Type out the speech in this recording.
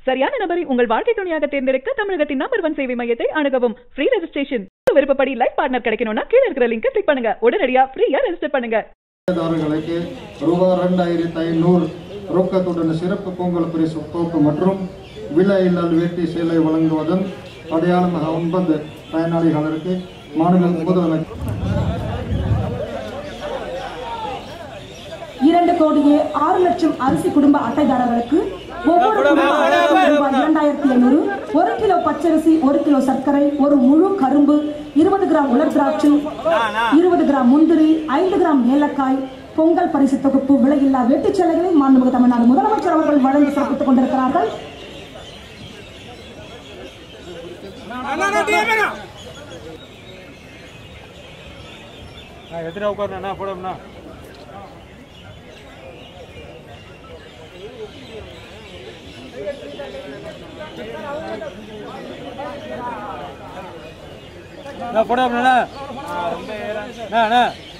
சரியான நபரை உங்கள் வாழ்க்கை துணையாக தேர்ந்தெடுக்க தமிழகத்தின் நம்பர் ஒன் சேவை மையத்தை அணுகவும் ஃப்ரீ ரெஜிஸ்ட்ரேஷன் விருப்பப்படி லைஃப் பார்ட்னர் கிடைக்கணும்னா கீழ இருக்கிற லிங்கை கிளிக் பண்ணுங்க உடனடியா ஃப்ரீயா ரெஜிஸ்டர் பண்ணுங்க தாரர்களுக்கு ரூபாய் ரெண்டாயிரத்தி ஐநூறு ரொக்கத்துடன் சிறப்பு பொங்கல் பரிசு தொகுப்பு மற்றும் விலை இல்லல் வேட்டி சேலை வழங்குவதன் அடையாளமாக ஒன்பது பயனாளிகளுக்கு மாநில முதலமைச்சர் இரண்டு கோடியே ஆறு லட்சம் அரிசி குடும்ப அட்டைதாரர்களுக்கு ஒவ்வொரு குடும்ப அட்டைக்கும் ரூபாய் இரண்டாயிரத்தி ஐநூறு ஒரு கிலோ பச்சரிசி ஒரு கிலோ சர்க்கரை ஒரு முழு கரும்பு இருபது கிராம் உலர் திராட்சை இருபது கிராம் முந்திரி ஐந்து கிராம் ஏலக்காய் பொங்கல் பரிசு தொகுப்பு விலையில்லா வேட்டிச் சேலைகளை மாண்புமிகு தமிழ்நாடு முதலமைச்சர் அவர்கள் வழங்கி சிறப்பித்துக் கொண்டிருக்கிறார்கள் எத்தனை உட்காருண்ணா போடணும்ண்ணா போடாமண்ணா அண்ணா